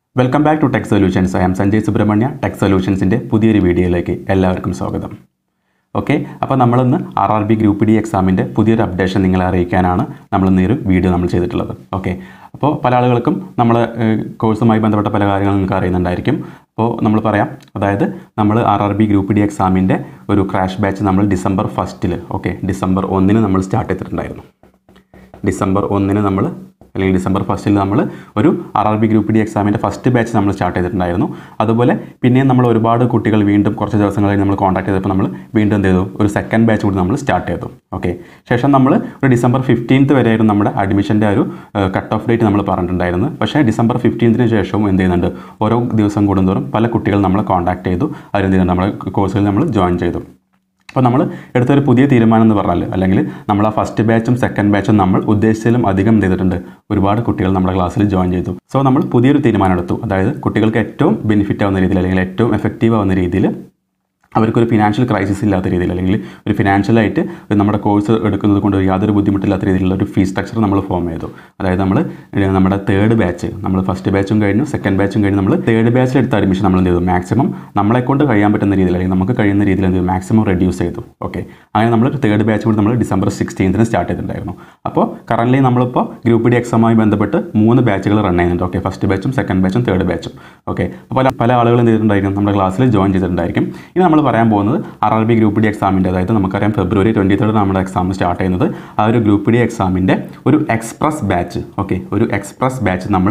welcome back to Tech Solutions I'm Sanjay Subrahmanya Tech സൊല്യൂഷൻസിൻ്റെ പുതിയൊരു വീഡിയോയിലേക്ക് എല്ലാവർക്കും സ്വാഗതം ഓക്കെ അപ്പോൾ നമ്മളിന്ന് R R B group D എക്സാമിൻ്റെ പുതിയൊരു അപ്ഡേഷൻ നിങ്ങളെ അറിയിക്കാനാണ് നമ്മളിന്ന് ഈ ഒരു വീഡിയോ നമ്മൾ ചെയ്തിട്ടുള്ളത് ഓക്കെ അപ്പോൾ പല ആളുകൾക്കും നമ്മൾ കോഴ്സുമായി ബന്ധപ്പെട്ട പല കാര്യങ്ങളും നിങ്ങൾക്ക് അറിയുന്നുണ്ടായിരിക്കും അപ്പോൾ നമ്മൾ പറയാം അതായത് നമ്മൾ R R B group D എക്സാമിൻ്റെ ഒരു ക്രാഷ് ബാച്ച് നമ്മൾ ഡിസംബർ ഫസ്റ്റിൽ ഓക്കെ ഡിസംബർ ഒന്നിന് നമ്മൾ സ്റ്റാർട്ട് ചെയ്തിട്ടുണ്ടായിരുന്നു ഡിസംബർ ഒന്നിന് നമ്മൾ അല്ലെങ്കിൽ ഡിസംബർ ഫസ്റ്റിൽ നമ്മൾ ഒരു R R B group D എക്സാമിൻ്റെ ഫസ്റ്റ് ബാച്ച് നമ്മൾ സ്റ്റാർട്ട് ചെയ്തിട്ടുണ്ടായിരുന്നു അതുപോലെ പിന്നെയും നമ്മൾ ഒരുപാട് കുട്ടികൾ വീണ്ടും കുറച്ച് ദിവസങ്ങളായി നമ്മൾ കോൺടാക്ട് ചെയ്തപ്പോൾ നമ്മൾ വീണ്ടും എന്ത് ചെയ്തു ഒരു സെക്കൻഡ് ബാച്ച് കൂടി നമ്മൾ സ്റ്റാർട്ട് ചെയ്തു ഓക്കെ ശേഷം നമ്മൾ ഒരു ഡിസംബർ ഫിഫ്റ്റീൻത്ത് വരെയായിരുന്നു നമ്മുടെ അഡ്മിഷൻ്റെ ഒരു കട്ട് ഓഫ് ഡേറ്റ് നമ്മൾ പറഞ്ഞിട്ടുണ്ടായിരുന്നു പക്ഷേ ഡിസംബർ ഫിഫ്റ്റീൻത്തിന് ശേഷവും എന്ത് ചെയ്യുന്നുണ്ട് ഓരോ ദിവസം കൂടുന്തോറും പല കുട്ടികൾ നമ്മളെ കോൺടാക്ട് ചെയ്തു അവരെന്ത് ചെയ്യുന്നുണ്ട് നമ്മുടെ കോഴ്സുകളിൽ നമ്മൾ ജോയിൻ ചെയ്തു അപ്പോൾ നമ്മൾ എടുത്തൊരു പുതിയ തീരുമാനം എന്ന് പറഞ്ഞാൽ അല്ലെങ്കിൽ നമ്മൾ ആ ഫസ്റ്റ് ബാച്ചും സെക്കൻഡ് ബാച്ചും നമ്മൾ ഉദ്ദേശിച്ചതിലും അധികം എന്ത് ചെയ്തിട്ടുണ്ട് ഒരുപാട് കുട്ടികൾ നമ്മുടെ ക്ലാസ്സിൽ ജോയിൻ ചെയ്തു സോ നമ്മൾ പുതിയൊരു തീരുമാനം എടുത്തു അതായത് കുട്ടികൾക്ക് ഏറ്റവും ബെനിഫിറ്റ് ആവുന്ന രീതിയിൽ അല്ലെങ്കിൽ ഏറ്റവും എഫക്റ്റീവ് ആവുന്ന രീതിയിൽ അവർക്കൊരു ഫിനാൻഷ്യൽ ക്രൈസിസ് ഇല്ലാത്ത രീതിയിൽ അല്ലെങ്കിൽ ഒരു ഫിനാൻഷ്യലായിട്ട് നമ്മുടെ കോഴ്സ് എടുക്കുന്നത് കൊണ്ട് യാതൊരു ബുദ്ധിമുട്ടില്ലാത്ത രീതിയിലുള്ള ഒരു ഫീസ് സ്ട്രക്ചർ നമ്മൾ ഫോം ചെയ്തു അതായത് നമ്മൾ ഏഹ്, നമ്മുടെ തേർഡ് ബാച്ച് നമ്മൾ ഫസ്റ്റ് ബാച്ചും കഴിഞ്ഞു സെക്കൻഡ് ബാച്ചും കഴിഞ്ഞ് നമ്മൾ തേർഡ് ബാച്ചിൽ എടുത്ത അഡ്മിഷൻ നമ്മൾ എന്ത് ചെയ്തു മാക്സിമം നമ്മളെ കൊണ്ട് കഴിയാൻ പറ്റുന്ന രീതിയിൽ അല്ലെങ്കിൽ നമുക്ക് കഴിയുന്ന രീതിയിൽ എന്ത് ചെയ്തു മാക്സിമം റെഡ്യൂസ് ചെയ്തു ഓക്കെ അങ്ങനെ നമ്മൾ തേർഡ് ബാച്ച് കൂടി നമ്മൾ ഡിസംബർ സിക്സ്റ്റീൻത്തിന് സ്റ്റാർട്ട് ചെയ്തിട്ടുണ്ടായിരുന്നു അപ്പോൾ കറൻ്റ് നമ്മളിപ്പോൾ ഗ്രൂപ്പ് ഡി എക്സാമുമായി ബന്ധപ്പെട്ട് മൂന്ന് ബാച്ചുകൾ റൺ ചെയ്യുന്നുണ്ട് ഓക്കെ ഫസ്റ്റ് ബാച്ചും സെക്കൻഡ് ബാച്ചും തേർഡ് ബാച്ചും ഓക്കെ അപ്പോൾ പല പല ആളുകളും എന്ത് ചെയ്തിട്ടുണ്ടായിരിക്കും നമ്മുടെ ക്ലാസ്സിൽ ജോയിൻ ചെയ്തിട്ടുണ്ടായിരിക്കും ഇനി നമ്മൾ പറയാൻ പോകുന്നത് R R B group D എക്സാമിൻ്റെ അതായത് നമുക്കറിയാം ഫെബ്രുവരി ട്വൻറ്റി തേർഡ് നമ്മുടെ എക്സാം സ്റ്റാർട്ട് ചെയ്യുന്നത് ആ ഒരു ഗ്രൂപ്പ് ഡി എക്സാമിൻ്റെ ഒരു എക്സ്പ്രസ് ബാച്ച് ഓക്കെ ഒരു എക്സ്പ്രസ് ബാച്ച് നമ്മൾ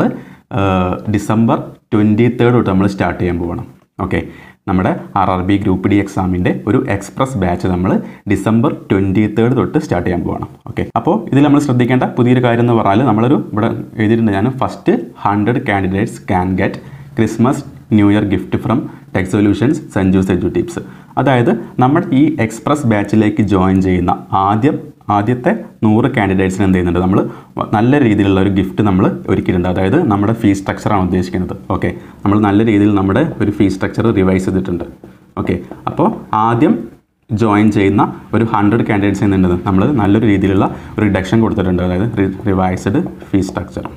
ഡിസംബർ ട്വൻറ്റി തേർഡ് തൊട്ട് നമ്മൾ സ്റ്റാർട്ട് ചെയ്യാൻ പോകണം ഓക്കെ നമ്മുടെ R R B group D എക്സാമിൻ്റെ ഒരു എക്സ്പ്രസ് ബാച്ച് നമ്മൾ ഡിസംബർ ട്വൻറ്റി തേർഡ് തൊട്ട് സ്റ്റാർട്ട് ചെയ്യാൻ പോകണം ഓക്കെ അപ്പോൾ ഇതിൽ നമ്മൾ ശ്രദ്ധിക്കേണ്ട പുതിയൊരു കാര്യം എന്ന് പറഞ്ഞാൽ നമ്മളൊരു ഇവിടെ എഴുതിയിട്ടുണ്ട് ഞാൻ first hundred candidates can get Christmas New Year gift from Tech Solutions Sanju's Edu Tips അതായത് നമ്മൾ ഈ എക്സ്പ്രസ് ബാച്ചിലേക്ക് ജോയിൻ ചെയ്യുന്ന ആദ്യം ആദ്യത്തെ നൂറ് കാൻഡിഡേറ്റ്സിന് എന്ത് ചെയ്യുന്നുണ്ട് നമ്മൾ നല്ല രീതിയിലുള്ള ഒരു ഗിഫ്റ്റ് നമ്മൾ ഒരുക്കിയിട്ടുണ്ട് അതായത് നമ്മുടെ ഫീസ് സ്ട്രക്ചറാണ് ഉദ്ദേശിക്കുന്നത് ഓക്കെ നമ്മൾ നല്ല രീതിയിൽ നമ്മുടെ ഒരു ഫീസ് സ്ട്രക്ചർ റിവൈസ് ചെയ്തിട്ടുണ്ട് ഓക്കെ അപ്പോൾ ആദ്യം ജോയിൻ ചെയ്യുന്ന ഒരു ഹൺഡ്രഡ് കാൻഡിഡേറ്റ്സ് എന്നുള്ളത് നമ്മൾ നല്ലൊരു രീതിയിലുള്ള ഒരു റിഡക്ഷൻ കൊടുത്തിട്ടുണ്ട് അതായത് റിവൈസ്ഡ് ഫീസ് സ്ട്രക്ചർ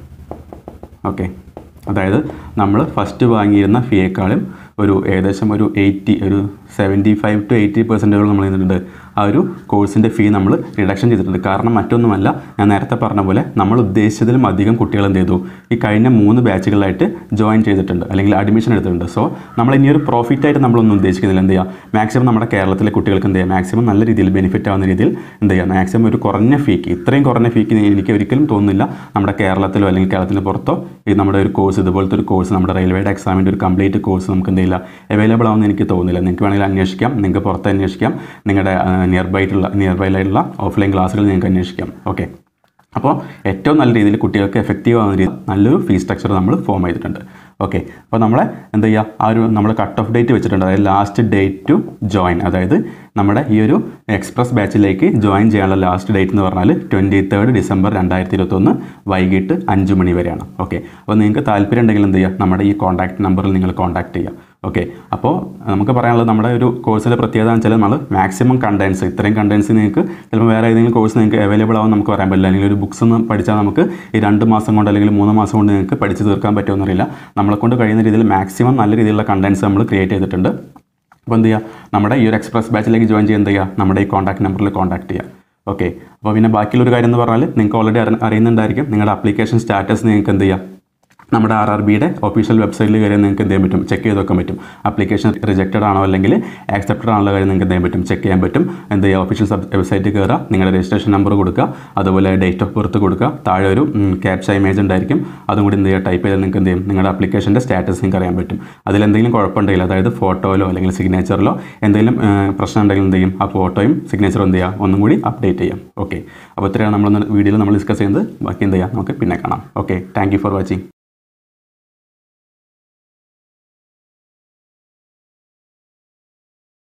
ഓക്കെ അതായത് നമ്മൾ ഫസ്റ്റ് വാങ്ങിയിരുന്ന ഫീയേക്കാളും ഒരു ഏകദേശം ഒരു എയ്റ്റി ഒരു സെവൻറ്റി ഫൈവ് ടു എയ്റ്റി പെർസെൻറ്റുകൾ നമ്മൾ ചെയ്യുന്നുണ്ട് ആ ഒരു കോഴ്സിൻ്റെ ഫീ നമ്മൾ റിഡക്ഷൻ ചെയ്തിട്ടുണ്ട് കാരണം മറ്റൊന്നുമല്ല ഞാൻ നേരത്തെ പറഞ്ഞ പോലെ നമ്മൾ ഉദ്ദേശിച്ചതിലും അധികം കുട്ടികൾ എന്ത് ചെയ്തു ഈ കഴിഞ്ഞ മൂന്ന് ബാച്ചുകളായിട്ട് ജോയിൻ ചെയ്തിട്ടുണ്ട് അല്ലെങ്കിൽ അഡ്മിഷൻ എടുത്തിട്ടുണ്ട് സോ നമ്മൾ ഇനി ഒരു പ്രോഫിറ്റായിട്ട് നമ്മളൊന്നും ഉദ്ദേശിക്കുന്നില്ല എന്ത് ചെയ്യുക മാക്സിമം നമ്മുടെ കേരളത്തിലെ കുട്ടികൾക്ക് എന്ത് ചെയ്യുക മാക്സിമം നല്ല രീതിയിൽ ബെനിഫിറ്റ് ആവുന്ന രീതിയിൽ എന്ത് ചെയ്യുക മാക്സിമം ഒരു കുറഞ്ഞ ഫീക്ക് ഇത്രയും കുറഞ്ഞ ഫീക്ക് എനിക്ക് ഒരിക്കലും തോന്നുന്നില്ല നമ്മുടെ കേരളത്തിലോ അല്ലെങ്കിൽ കേരളത്തിന് പുറത്തോ ഈ നമ്മുടെ ഒരു കോഴ്സ് ഇതുപോലത്തെ ഒരു കോഴ്സ് നമ്മുടെ റെയിൽവേയുടെ എക്സാമിൻ്റെ ഒരു കംപ്ലീറ്റ് കോഴ്സ് നമുക്ക് എന്ത് ചെയ്യില്ല അവൈലബിൾ ആവുമെന്ന് എനിക്ക് തോന്നുന്നില്ല നിങ്ങൾക്ക് വേണമെങ്കിൽ അന്വേഷിക്കാം നിങ്ങൾക്ക് പുറത്ത് അന്വേഷിക്കാം നിങ്ങളുടെ നിയർ ബൈ ആയിട്ടുള്ള നിയർ ബൈയിലുള്ള ഓഫ്ലൈൻ ക്ലാസ്സുകൾ നിങ്ങൾക്ക് അന്വേഷിക്കാം ഓക്കെ അപ്പോൾ ഏറ്റവും നല്ല രീതിയിൽ കുട്ടികൾക്ക് എഫക്റ്റീവ് ആവുന്ന രീതിയിൽ നല്ലൊരു ഫീസ് സ്ട്രക്ചർ നമ്മൾ ഫോം ചെയ്തിട്ടുണ്ട് ഓക്കെ അപ്പോൾ നമ്മളെ എന്താ ചെയ്യുക ആ ഒരു നമ്മൾ കട്ട് ഓഫ് ഡേറ്റ് വെച്ചിട്ടുണ്ട് അതായത് ലാസ്റ്റ് ഡേറ്റ് ടു ജോയിൻ അതായത് നമ്മുടെ ഈ ഒരു എക്സ്പ്രസ് ബാച്ചിലേക്ക് ജോയിൻ ചെയ്യാനുള്ള ലാസ്റ്റ് ഡേറ്റ് എന്ന് പറഞ്ഞാൽ ട്വൻറ്റി തേർഡ് ഡിസംബർ രണ്ടായിരത്തി ഇരുപത്തൊന്ന് വൈകിട്ട് അഞ്ച് മണി വരെയാണ് ഓക്കെ അപ്പോൾ നിങ്ങൾക്ക് താല്പര്യം ഉണ്ടെങ്കിൽ എന്ത് ചെയ്യുക നമ്മുടെ ഈ കോൺടാക്ട് നമ്പറിൽ നിങ്ങൾ കോൺടാക്ട് ചെയ്യുക ഓക്കെ അപ്പോൾ നമുക്ക് പറയാനുള്ളത് നമ്മുടെ ഒരു കോഴ്സിലെ പ്രത്യേകത എന്ന് വെച്ചാൽ നമ്മൾ മാക്സിമം കണ്ടൻസ് ഇത്രയും കണ്ടൻസ് നിങ്ങൾക്ക് ചിലപ്പോൾ വേറെ ഏതെങ്കിലും കോഴ്സ് നിങ്ങൾക്ക് അവൈലബിൾ ആവും നമുക്ക് പറയാൻ പറ്റില്ല അല്ലെങ്കിൽ ഒരു ബുക്സ് ഒന്ന് പഠിച്ചാൽ നമുക്ക് ഈ രണ്ട് മാസം കൊണ്ട് അല്ലെങ്കിൽ മൂന്ന് മാസം കൊണ്ട് നിങ്ങൾക്ക് പഠിച്ച് തീർക്കാൻ പറ്റുമെന്നറിയില്ല നമ്മളെ കൊണ്ട് കഴിയുന്ന രീതിയിൽ മാക്സിമം നല്ല രീതിയിലുള്ള കണ്ടൻസ് നമ്മൾ ക്രിയേറ്റ് ചെയ്തിട്ടുണ്ട് അപ്പോൾ എന്ത് ചെയ്യുക നമ്മുടെ ഈ ഒരു എക്സ്പ്രസ് ബാച്ചിലേക്ക് ജോയിൻ ചെയ്യാൻ എന്ത് ചെയ്യുക നമ്മുടെ ഈ കോൺടാക്ട് നമ്പറിൽ കോൺടാക്ട് ചെയ്യുക ഓക്കെ അപ്പോൾ പിന്നെ ബാക്കിയുള്ള ഒരു കാര്യം എന്ന് പറഞ്ഞാൽ നിങ്ങൾക്ക് ഓൾറെഡി അറിയുന്നുണ്ടായിരിക്കും നിങ്ങളുടെ ആപ്ലിക്കേഷൻ സ്റ്റാറ്റസ് നിങ്ങൾക്ക് എന്ത് ചെയ്യാം നമ്മുടെ ആർ ആർ ബിയുടെ ഒഫീഷ്യൽ വെബ്സൈറ്റിൽ കയറി നിങ്ങൾക്ക് എന്ത് ചെയ്യാൻ പറ്റും ചെക്ക് ചെയ്ത് വെക്കാൻ പറ്റും ആപ്ലിക്കേഷൻ റിജക്റ്റഡ് ആണോ അല്ലെങ്കിൽ ആക്സെപ്റ്റഡ് ആണോ കാര്യം നിങ്ങൾക്ക് എന്ത് ചെയ്യാൻ പറ്റും ചെക്ക് ചെയ്യാൻ പറ്റും എന്ത് ചെയ്യുക ഒഫീഷ്യൽ വെബ്സൈറ്റിൽ കയറുക നിങ്ങളുടെ രജിസ്ട്രേഷൻ നമ്പർ കൊടുക്കുക അതുപോലെ ഡേറ്റ് ഓഫ് ബർത്ത് കൊടുക്കുക താഴെ ഒരു ക്യാപ്ച ഇമേജ് ഉണ്ടായിരിക്കും അതും കൂടി എന്ത് ചെയ്യുക ടൈപ്പ് ചെയ്താൽ നിങ്ങൾക്ക് എന്ത് ചെയ്യും നിങ്ങളുടെ ആപ്ലിക്കേഷൻ്റെ സ്റ്റാറ്റസ് നിങ്ങൾക്ക് അറിയാൻ പറ്റും അതിലെന്തെങ്കിലും കുഴപ്പമുണ്ടെങ്കിൽ അതായത് ഫോട്ടോയിലോ അല്ലെങ്കിൽ സിഗ്നേച്ചറിലോ എന്തെങ്കിലും ഏഹ്, പ്രശ്നം ഉണ്ടെങ്കിൽ എന്ത് ചെയ്യും ആ ഫോട്ടോയും സിഗ്നേച്ചറും എന്ത് ചെയ്യുക ഒന്നും കൂടി അപ്ഡേറ്റ് ചെയ്യാം ഓക്കെ അപ്പോൾ ഇത്രയാണ് നമ്മൾ വീഡിയോയിൽ നമ്മൾ ഡിസ്കസ് ചെയ്യുന്നത് ബാക്കി എന്ത് ചെയ്യാം നമുക്ക് പിന്നെ കാണാം okay thank you for watching